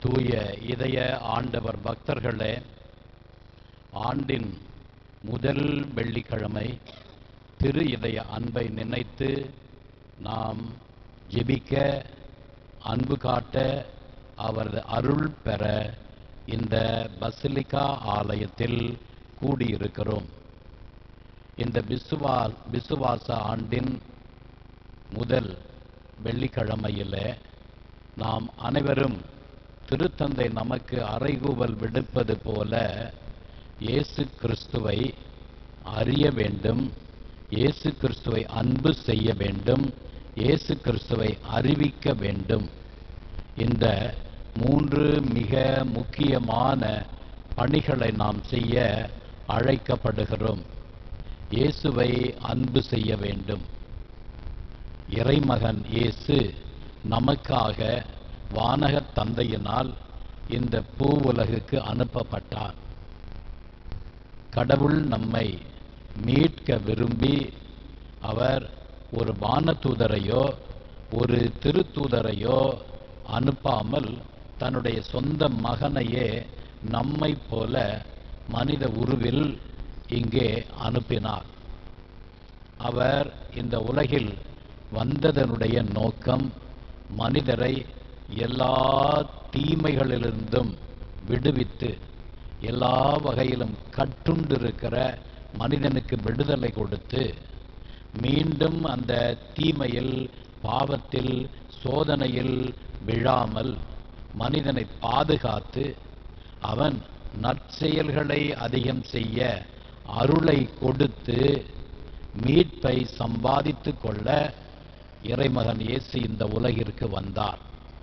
தூய இதய ஆண்டவர் பக்தர்களே ஆண்டின் முதல் வெள்ளிக்கிழமை திரு இதய அன்பை நினைத்து நாம் ஜெபிக்க அன்பு காட்ட அவரது அருள் பெற இந்த பசிலிக்கா ஆலயத்தில் கூடியிருக்கிறோம் இந்த விசுவா விசுவாச ஆண்டின் முதல் வெள்ளிக்கிழமையிலே நாம் அனைவரும் திருத்தந்தை நமக்கு அறைகூவல் விடுப்பது போல இயேசு கிறிஸ்துவை அறிய வேண்டும் இயேசு கிறிஸ்துவை அன்பு செய்ய வேண்டும் இயேசு கிறிஸ்துவை அறிவிக்க வேண்டும் இந்த மூன்று மிக முக்கியமான பணிகளை நாம் செய்ய அழைக்கப்படுகிறோம் இயேசுவை அன்பு செய்ய வேண்டும் இறைமகன் இயேசு நமக்காக வானகத் தந்தையினால் இந்த பூவுலகுக்கு அனுப்பப்பட்டார் கடவுள் நம்மை மீட்க விரும்பி அவர் ஒரு வானதூதரையோ ஒரு திருத்தூதரையோ அனுப்பாமல் தன்னுடைய சொந்த மகனையே நம்மைப் போல மனித உருவில் இங்கே அனுப்பினார் அவர் இந்த உலகில் வந்ததனுடைய நோக்கம் மனிதரை எல்லா தீமைகளிலிருந்தும் விடுவித்து எல்லா வகையிலும் கட்டுண்டிருக்கிற மனிதனுக்கு விடுதலை கொடுத்து மீண்டும் அந்த தீமையில் பாவத்தில் சோதனையில் விழாமல் மனிதனை பாதுகாத்து அவன் நற்செயல்களை அதிகம் செய்ய அருளை கொடுத்து மீட்பை சம்பாதித்துக் கொள்ள இறைமகன் இயேசு இந்த உலகிற்கு வந்தார்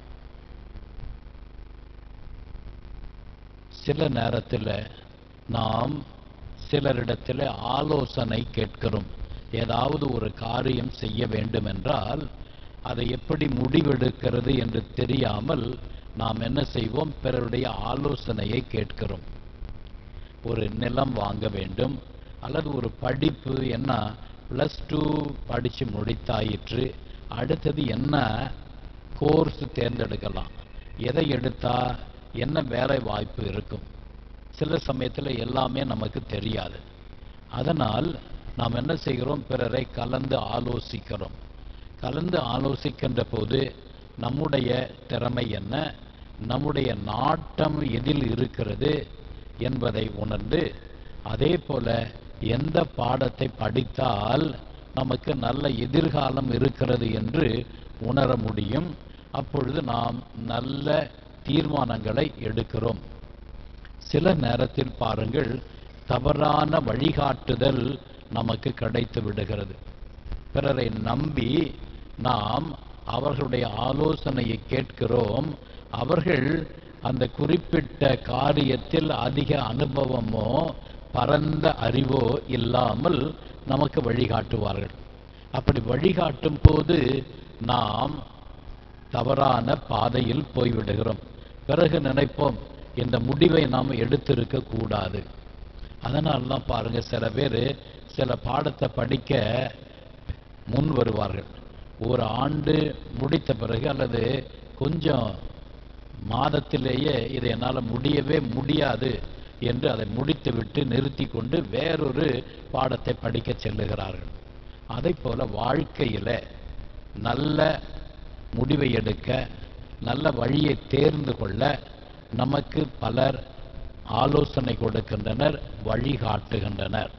சில நேரத்தில் நாம் சிலரிடத்தில் ஆலோசனை கேட்கிறோம் ஏதாவது ஒரு காரியம் செய்ய வேண்டும் என்றால் அதை எப்படி முடிவெடுக்கிறது என்று தெரியாமல் நாம் என்ன செய்வோம் பிறருடைய ஆலோசனையை கேட்கிறோம் ஒரு நிலம் வாங்க வேண்டும் அல்லது ஒரு படிப்பு என்ன ப்ளஸ் டூ படித்து முடித்தாயிற்று அடுத்தது என்ன கோர்ஸ் தேர்ந்தெடுக்கலாம் எதை எடுத்தா என்ன வேலை வாய்ப்பு இருக்கும் சில சமயத்தில் எல்லாமே நமக்கு தெரியாது அதனால் நாம் என்ன செய்கிறோம் பிறரை கலந்து ஆலோசிக்கிறோம் கலந்து ஆலோசிக்கின்ற போது நம்முடைய திறமை என்ன நம்முடைய நாட்டம் எதில் இருக்கிறது என்பதை உணர்ந்து அதே போல எந்த பாடத்தை படித்தால் நமக்கு நல்ல எதிர்காலம் இருக்கிறது என்று உணர முடியும் அப்பொழுது நாம் நல்ல தீர்மானங்களை எடுக்கிறோம் சில நேரத்தில் பாருங்கள் தவறான வழிகாட்டுதல் நமக்கு கிடைத்து விடுகிறது பிறரை நம்பி நாம் அவர்களுடைய ஆலோசனையை கேட்கிறோம் அவர்கள் அந்த குறிப்பிட்ட காரியத்தில் அதிக அனுபவமோ பரந்த அறிவோ இல்லாமல் நமக்கு வழிகாட்டுவார்கள் அப்படி வழிகாட்டும் போது நாம் தவறான பாதையில் போய்விடுகிறோம் பிறகு நினைப்போம் இந்த முடிவை நாம் எடுத்திருக்க கூடாது அதனால தான் பாருங்க சில பேர் சில பாடத்தை படிக்க முன் வருவார்கள் ஒரு ஆண்டு முடித்த பிறகு அல்லது கொஞ்சம் மாதத்திலேயே இதை என்னால் முடியவே முடியாது என்று அதை முடித்துவிட்டு நிறுத்தி கொண்டு வேறொரு பாடத்தை படிக்க செல்லுகிறார்கள் அதை போல வாழ்க்கையில் நல்ல முடிவை எடுக்க நல்ல வழியை தேர்ந்து கொள்ள நமக்கு பலர் ஆலோசனை கொடுக்கின்றனர் வழிகாட்டுகின்றனர்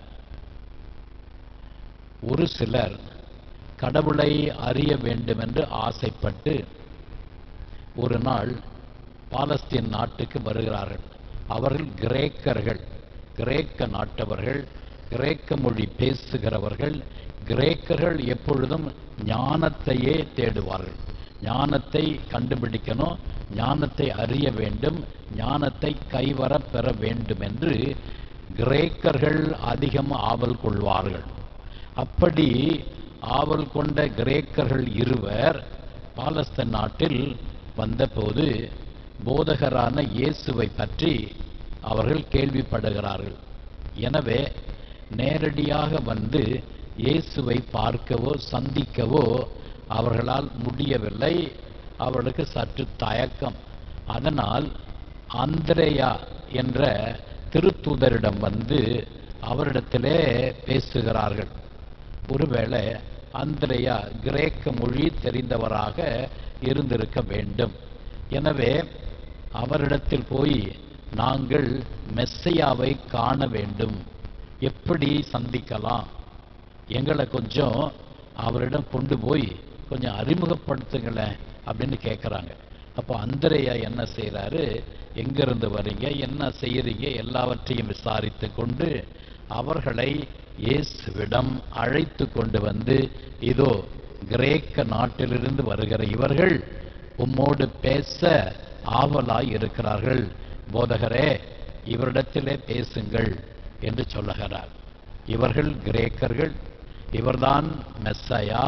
ஒரு சிலர் கடவுளை அறிய வேண்டும் என்று ஆசைப்பட்டு ஒரு நாள் பாலஸ்தீன் நாட்டுக்கு வருகிறார்கள் அவர்கள் கிரேக்கர்கள் கிரேக்க நாட்டவர்கள் கிரேக்க மொழி பேசுகிறவர்கள் கிரேக்கர்கள் எப்பொழுதும் ஞானத்தையே தேடுவார்கள் ஞானத்தை கண்டுபிடிக்கணும் ஞானத்தை அறிய வேண்டும் ஞானத்தை கைவர பெற வேண்டும் என்று கிரேக்கர்கள் அதிகம் ஆவல் கொள்வார்கள் அப்படி ஆவல் கொண்ட கிரேக்கர்கள் இருவர் பாலஸ்தீன் நாட்டில் வந்தபோது போதகரான இயேசுவை பற்றி அவர்கள் கேள்விப்படுகிறார்கள் எனவே நேரடியாக வந்து இயேசுவை பார்க்கவோ சந்திக்கவோ அவர்களால் முடியவில்லை அவர்களுக்கு சற்று தயக்கம் அதனால் அந்திரேயா என்ற திருத்தூதரிடம் வந்து அவரிடத்திலே பேசுகிறார்கள் ஒருவேளை அந்திரேயா கிரேக்க மொழி தெரிந்தவராக இருந்திருக்க வேண்டும் எனவே அவரிடத்தில் போய் நாங்கள் மெஸ்ஸையாவை காண வேண்டும் எப்படி சந்திக்கலாம் எங்களை கொஞ்சம் அவரிடம் கொண்டு போய் கொஞ்சம் அறிமுகப்படுத்துங்களேன் அப்படின்னு கேட்குறாங்க அப்போ அந்திரையா என்ன செய்றாரு எங்கிருந்து வரீங்க என்ன செய்யறீங்க எல்லாவற்றையும் விசாரித்து கொண்டு அவர்களை இயேசுவிடம் அழைத்து கொண்டு வந்து இதோ கிரேக்க நாட்டிலிருந்து வருகிற இவர்கள் உம்மோடு பேச ஆவலாய் இருக்கிறார்கள் போதகரே இவரிடத்திலே பேசுங்கள் என்று சொல்லுகிறார் இவர்கள் கிரேக்கர்கள் இவர்தான் மெஸ்ஸாயா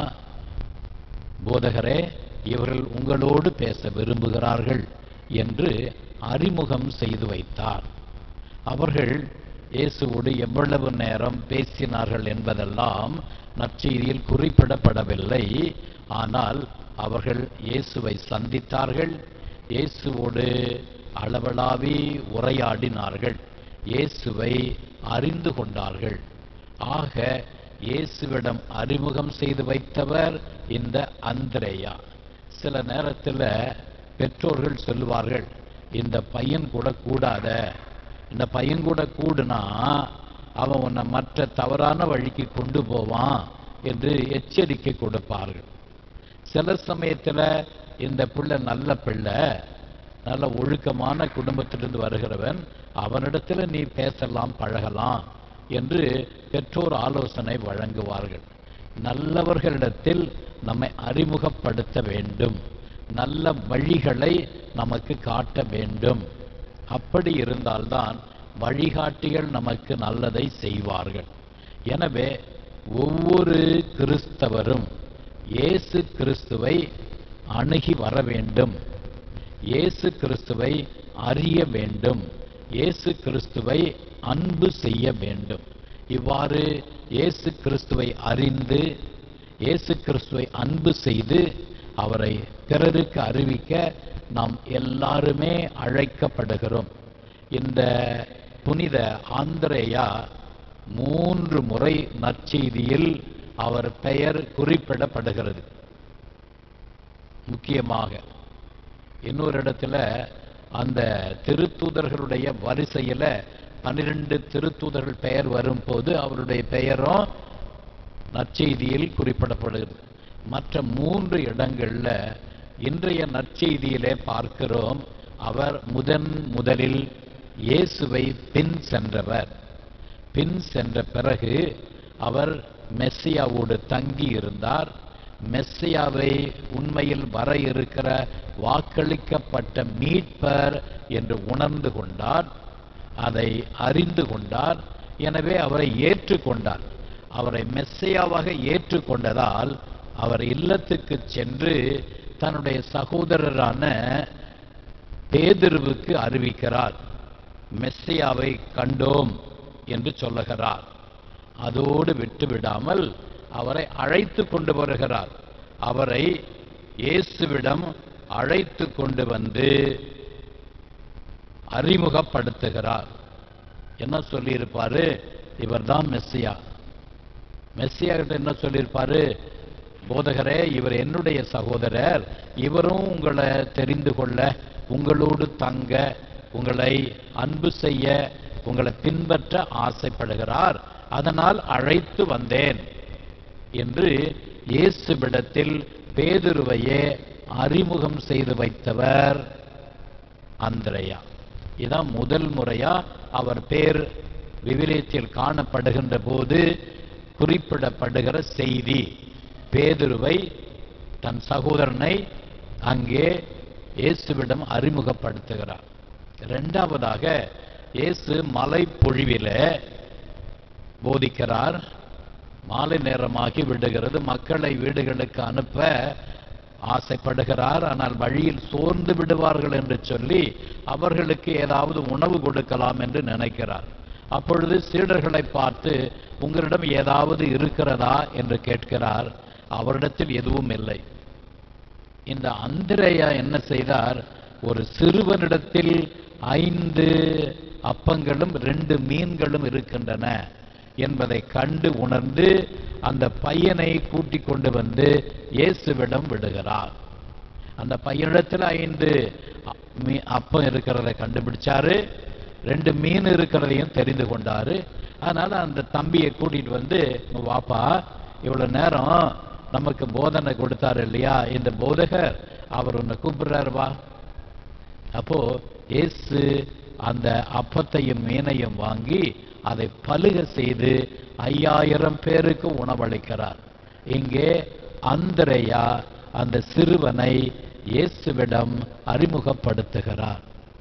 போதகரே இவர்கள் உங்களோடு பேச விரும்புகிறார்கள் என்று அறிமுகம் செய்து வைத்தார் அவர்கள் இயேசுவோடு எவ்வளவு நேரம் பேசினார்கள் என்பதெல்லாம் நற்செய்தியில் குறிப்பிடப்படவில்லை ஆனால் அவர்கள் இயேசுவை சந்தித்தார்கள் இயேசுவோடு அளவளாவி உரையாடினார்கள் இயேசுவை அறிந்து கொண்டார்கள் ஆக இயேசுவிடம் அறிமுகம் செய்து வைத்தவர் இந்த அந்திரேயா சில நேரத்தில் பெற்றோர்கள் சொல்லுவார்கள் இந்த பையன் கூட கூடாத இந்த பையன் கூட கூடுனா அவன் உன்னை மற்ற தவறான வழிக்கு கொண்டு போவான் என்று எச்சரிக்கை கொடுப்பார்கள் சில சமயத்துல இந்த பிள்ளை நல்ல பிள்ளை நல்ல ஒழுக்கமான குடும்பத்திலிருந்து வருகிறவன் அவனிடத்துல நீ பேசலாம் பழகலாம் என்று பெற்றோர் ஆலோசனை வழங்குவார்கள் நல்லவர்களிடத்தில் நம்மை அறிமுகப்படுத்த வேண்டும் நல்ல வழிகளை நமக்கு காட்ட வேண்டும் அப்படி இருந்தால்தான் வழிகாட்டிகள் நமக்கு நல்லதை செய்வார்கள் எனவே ஒவ்வொரு கிறிஸ்தவரும் இயேசு கிறிஸ்துவை அணுகி வர வேண்டும் இயேசு கிறிஸ்துவை அறிய வேண்டும் இயேசு கிறிஸ்துவை அன்பு செய்ய வேண்டும் இவ்வாறு இயேசு கிறிஸ்துவை அறிந்து இயேசு கிறிஸ்துவை அன்பு செய்து அவரை பிறருக்கு அறிவிக்க நாம் எல்லாருமே அழைக்கப்படுகிறோம் இந்த புனித ஆந்திரேயா மூன்று முறை நற்செய்தியில் அவர் பெயர் குறிப்பிடப்படுகிறது முக்கியமாக இன்னொரு இடத்துல அந்த திருத்தூதர்களுடைய வரிசையில பன்னிரண்டு திருத்தூதர்கள் பெயர் வரும்போது அவருடைய பெயரும் நற்செய்தியில் குறிப்பிடப்படுகிறது மற்ற மூன்று இடங்கள்ல இன்றைய நற்செய்தியிலே பார்க்கிறோம் அவர் முதன் முதலில் இயேசுவை பின் சென்றவர் பின் சென்ற பிறகு அவர் மெஸ்ஸியாவோடு தங்கி இருந்தார் மெஸ்ஸியாவை உண்மையில் வர இருக்கிற வாக்களிக்கப்பட்ட மீட்பர் என்று உணர்ந்து கொண்டார் அதை அறிந்து கொண்டார் எனவே அவரை ஏற்றுக்கொண்டார் அவரை மெஸ்ஸையாவாக ஏற்றுக்கொண்டதால் அவர் இல்லத்துக்கு சென்று தன்னுடைய சகோதரரான பேதிருவுக்கு அறிவிக்கிறார் மெஸ்ஸையாவை கண்டோம் என்று சொல்லுகிறார் அதோடு விட்டு விடாமல் அவரை அழைத்து கொண்டு வருகிறார் அவரை இயேசுவிடம் அழைத்து கொண்டு வந்து அறிமுகப்படுத்துகிறார் என்ன சொல்லியிருப்பாரு இவர்தான் மெஸ்ஸியா மெஸ்ஸியா கிட்ட என்ன சொல்லியிருப்பாரு போதகரே இவர் என்னுடைய சகோதரர் இவரும் உங்களை தெரிந்து கொள்ள உங்களோடு தங்க உங்களை அன்பு செய்ய உங்களை பின்பற்ற ஆசைப்படுகிறார் அதனால் அழைத்து வந்தேன் என்று இயேசுவிடத்தில் பேதுருவையே அறிமுகம் செய்து வைத்தவர் அந்திரையா இதான் முதல் முறையா அவர் பேர் விவிலியத்தில் காணப்படுகின்ற போது குறிப்பிடப்படுகிற செய்தி பேதுருவை தன் சகோதரனை அங்கே இயேசுவிடம் அறிமுகப்படுத்துகிறார் இரண்டாவதாக இயேசு மலை பொழிவிலே போதிக்கிறார் மாலை நேரமாகி விடுகிறது மக்களை வீடுகளுக்கு அனுப்ப ஆசைப்படுகிறார் ஆனால் வழியில் சோர்ந்து விடுவார்கள் என்று சொல்லி அவர்களுக்கு ஏதாவது உணவு கொடுக்கலாம் என்று நினைக்கிறார் அப்பொழுது சீடர்களை பார்த்து உங்களிடம் ஏதாவது இருக்கிறதா என்று கேட்கிறார் அவரிடத்தில் எதுவும் இல்லை இந்த அந்திரேயா என்ன செய்தார் ஒரு சிறுவனிடத்தில் ஐந்து அப்பங்களும் ரெண்டு மீன்களும் இருக்கின்றன என்பதை கண்டு உணர்ந்து அந்த பையனை கூட்டிக் கொண்டு வந்து இயேசுவிடம் விடுகிறார் அந்த பையனிடத்தில் ஐந்து அ- மீ- அப்பம் இருக்கிறத கண்டுபிடிச்சாரு ரெண்டு மீன் இருக்கிறதையும் தெரிந்து கொண்டாரு அதனால அந்த தம்பியை கூட்டிட்டு வந்து "இங்க வாப்பா இவ்வளவு நேரம் நமக்கு போதனை கொடுத்தாரு இல்லையா இந்த போதகர் அவர் உன்னை கூப்பிடுறாரு வா அப்போ இயேசு அந்த அப்பத்தையும் மீனையும் வாங்கி அதை பலுக செய்து ஐயாயிரம் பேருக்கு உணவளிக்கிறார் இங்கே அந்திரையா அந்த சிறுவனை இயேசுவிடம் அறிமுகப்படுத்துகிறார்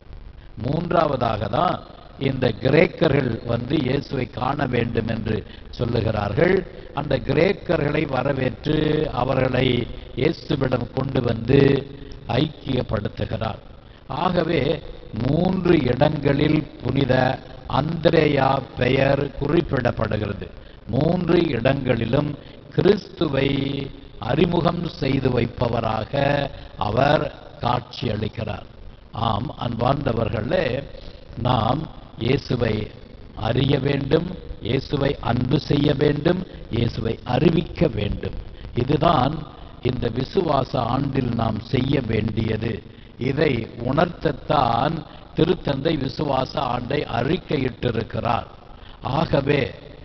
மூன்றாவதாக தான் இந்த கிரேக்கர்கள் வந்து இயேசுவை காண வேண்டும் என்று சொல்லுகிறார்கள் அந்த கிரேக்கர்களை வரவேற்று அவர்களை இயேசுவிடம் கொண்டு வந்து ஐக்கியப்படுத்துகிறார் ஆகவே மூன்று இடங்களில் புனித அந்திரேயா பெயர் குறிப்பிடப்படுகிறது மூன்று இடங்களிலும் கிறிஸ்துவை அறிமுகம் செய்து வைப்பவராக அவர் காட்சியளிக்கிறார் ஆம் அன்பார்ந்தவர்களே நாம் இயேசுவை அறிய வேண்டும் இயேசுவை அன்பு செய்ய வேண்டும் இயேசுவை அறிவிக்க வேண்டும் இதுதான் இந்த விசுவாச ஆண்டில் நாம் செய்ய வேண்டியது இதை உணர்த்தத்தான் திருத்தந்தை விசுவாச ஆண்டை அறிக்கையிட்டிருக்கிறார் ஆகவே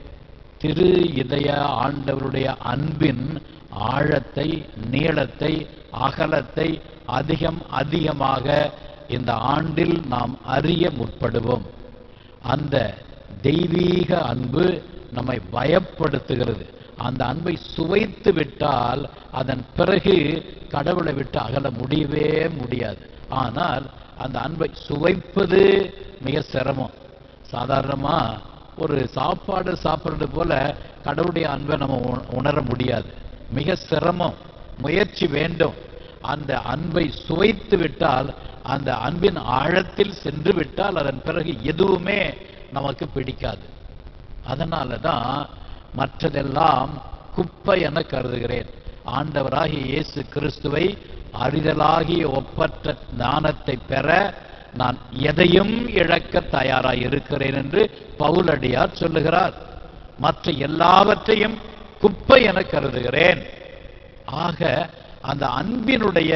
திரு இதய ஆண்டவருடைய அன்பின் ஆழத்தை நீளத்தை அகலத்தை அதிகம் அதிகமாக இந்த ஆண்டில் நாம் அறிய முற்படுவோம் அந்த தெய்வீக அன்பு நம்மை பயப்படுத்துகிறது அந்த அன்பை சுவைத்து விட்டால் அதன் பிறகு கடவுளை விட்டு அகல முடியவே முடியாது ஆனால் அந்த அன்பை சுவைப்பது மிக சிரமம் சாதாரணமா ஒரு சாப்பாடு சாப்பிடுறது போல கடவுளுடைய அன்பை நம்ம உண- உணர முடியாது மிக சிரமம் முயற்சி வேண்டும் அந்த அன்பை சுவைத்து விட்டால் அந்த அன்பின் ஆழத்தில் சென்று விட்டால் அதன் பிறகு எதுவுமே நமக்கு பிடிக்காது அதனால தான் மற்றதெல்லாம் குப்பை என கருதுகிறேன் ஆண்டவராகிய இயேசு கிறிஸ்துவை அறிதலாகிய ஒப்பற்ற ஞானத்தை பெற நான் எதையும் இழக்க தயாராய் இருக்கிறேன் என்று பவுலடியார் சொல்லுகிறார் மற்ற எல்லாவற்றையும் குப்பை என கருதுகிறேன் ஆக அந்த அன்பினுடைய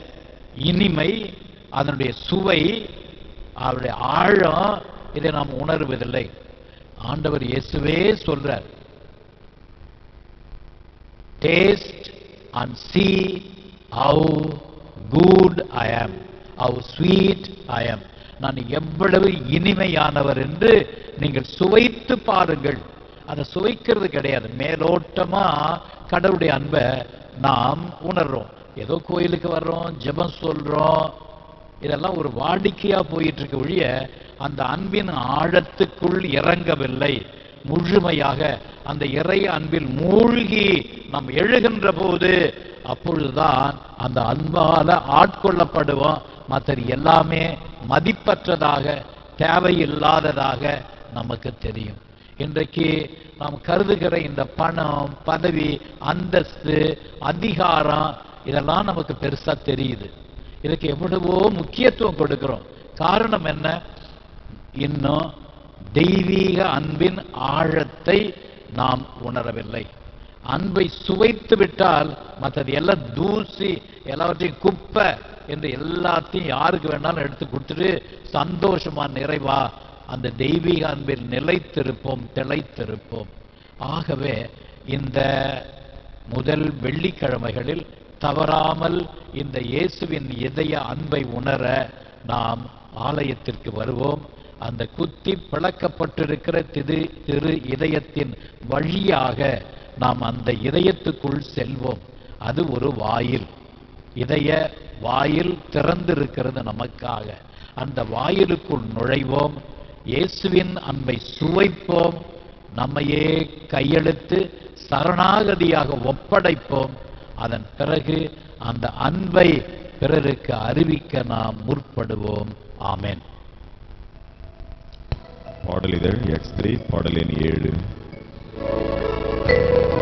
இனிமை அதனுடைய சுவை அவருடைய ஆழம் இதை நாம் உணர்வதில்லை ஆண்டவர் இயேசுவே சொல்றார் taste and see how good I am how sweet I am நான் எவ்வளவு இனிமையானவர் என்று நீங்கள் சுவைத்து பாருங்கள் அதை சுவைக்கிறது கிடையாது மேலோட்டமா கடவுளுடைய அன்பை நாம் உணர்றோம் ஏதோ கோயிலுக்கு வர்றோம் ஜெபம் சொல்றோம் இதெல்லாம் ஒரு வாடிக்கையா போயிட்டு இருக்க ஒழிய அந்த அன்பின் ஆழத்துக்குள் இறங்கவில்லை முழுமையாக அந்த இறை அன்பில் மூழ்கி நாம் எழுகின்ற போது அப்பொழுதுதான் அந்த அன்பால ஆட்கொள்ளப்படுவோம் மற்றது எல்லாமே மதிப்பற்றதாக தேவையில்லாததாக நமக்கு தெரியும் இன்றைக்கு நாம் கருதுகிற இந்த பணம் பதவி அந்தஸ்து அதிகாரம் இதெல்லாம் நமக்கு பெருசா தெரியுது இதுக்கு எவ்வளவோ முக்கியத்துவம் கொடுக்கிறோம் காரணம் என்ன இன்னும் தெய்வீக அன்பின் ஆழத்தை நாம் உணரவில்லை அன்பை சுவைத்து விட்டால் மற்றது எல்லாம் தூசி எல்லாவற்றையும் குப்பை என்று எல்லாத்தையும் யாருக்கு வேணாலும் எடுத்து கொடுத்துட்டு சந்தோஷமா நிறைவா அந்த தெய்வீக அன்பில் நிலைத்திருப்போம் திளைத்திருப்போம் ஆகவே இந்த முதல் வெள்ளிக்கிழமைகளில் தவறாமல் இந்த இயேசுவின் இதய அன்பை உணர நாம் ஆலயத்திற்கு வருவோம் அந்த குத்தி பிளக்கப்பட்டிருக்கிற திரு திரு இதயத்தின் வழியாக நாம் அந்த இதயத்துக்குள் செல்வோம் அது ஒரு வாயில் இதய வாயில் திறந்திருக்கிறது நமக்காக அந்த வாயிலுக்குள் நுழைவோம் இயேசுவின் அன்பை சுவைப்போம் நம்மையே கையெழுத்து சரணாகதியாக ஒப்படைப்போம் அதன் பிறகு அந்த அன்பை பிறருக்கு அறிவிக்க நாம் முற்படுவோம் ஆமென் பாடல் இதழ் எக்ஸ் த்ரீ பாடல் எண் ஏழு